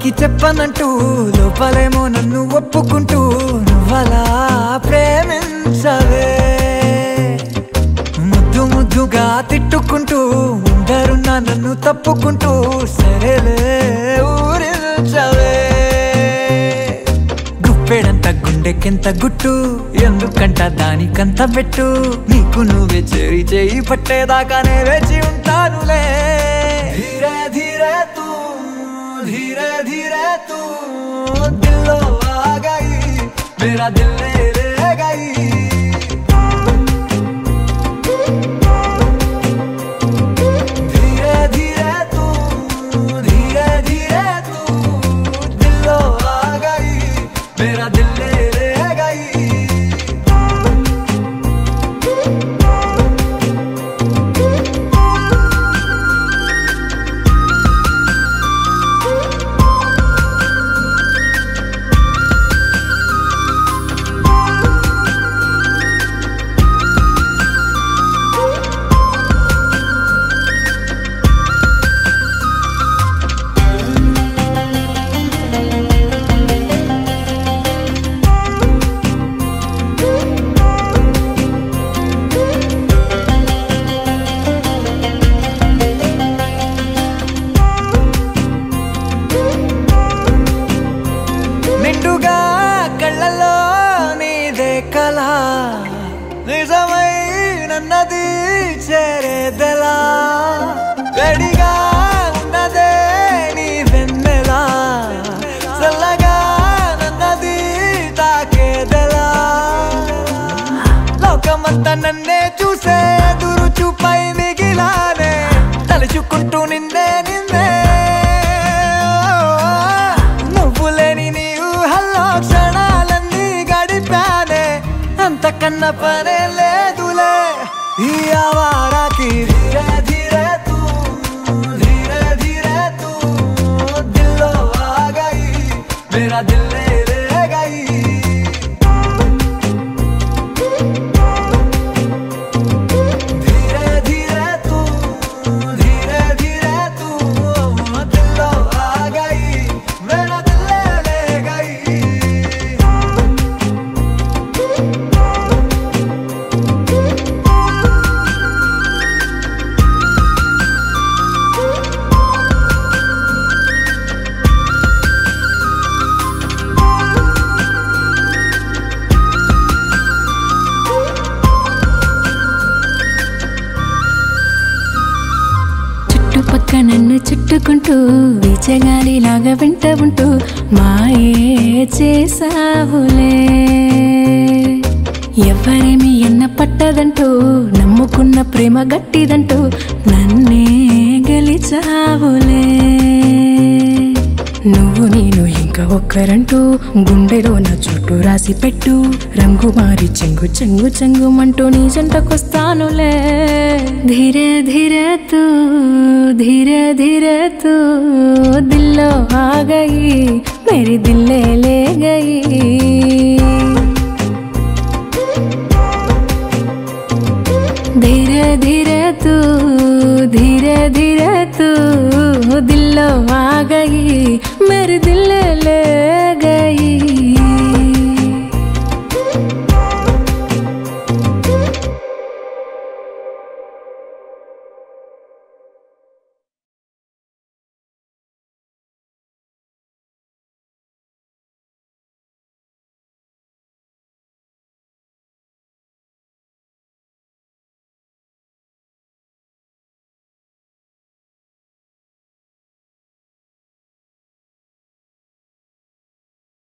పైకి చెప్పనంటూ లోపలేమో నన్ను ఒప్పుకుంటూ నువ్వలా ప్రేమించవే ముద్దు ముద్దుగా తిట్టుకుంటూ ఉండరున్నా నన్ను తప్పుకుంటూ సరేలే ఊరించవే గుప్పెడంత గుండెకెంత గుట్టు ఎందుకంట దానికంత పెట్టు నీకు నువ్వే చెరి చేయి పట్టేదాకానే వేచి ఉంటానులే ధీరే ధీరే తూ ధీరే ధీరే తూ దిల్లో ఆ గయి మేరా దిల్ లే గయి धीरे धीरे तू धीरे धीरे तू दिलो आ गई मेरा दिल ले ले गई నిండుగా కళ్ళలో నీదే కళ నిజమై నన్నది చేరేదెలా వేడిగా ఉన్నదే నీ వెన్నెలా చల్లగా నన్నది తాకేదెలా లోకమంతా నన్నే చూసే ఎదురు చూపై మిగిలానే తలుచుకుంటూ నిన్నే నిన్నే నువ్వు లేని నీ ఊహల్లో క్షణాలన్నీ గడిపానే అంతకన్నా పనే లేదులే ఈ ఆవారాకి ధీరే ధీరే తూ ధీరే ధీరే తూ దిల్లో ఆ గయి మేరా దిల్ లే లే గయి धीरे धीरे तू धीरे धीरे तू दिलो आ गई मेरा दिल ले ले गई చుట్టుపక్క నన్ను చుట్టుకుంటూ వీచగాలిలాగా వెంట ఉంటూ మాయే చేసావులే ఎవరేమి ఎన్న పట్టదంటూ నమ్ముకున్న ప్రేమ గట్టిదంటూ నన్నే గెలిచావులే నువ్వు నేను ఇంకా ఒక్కరంటూ గుండెలో నా చుట్టూ రాసి పెట్టు రంగు మారి చెంగు చెంగు చెంగుమంటూ నీ జంటకొస్తానులే ధీరే ధీరే తూ ధీరే ధీరే తూ దిల్లో ఆ గయి మేరీ దిల్లే లే గయి धीरे धीरे तू धीरे धीरे तू दिल आ गई मेरे दिल ले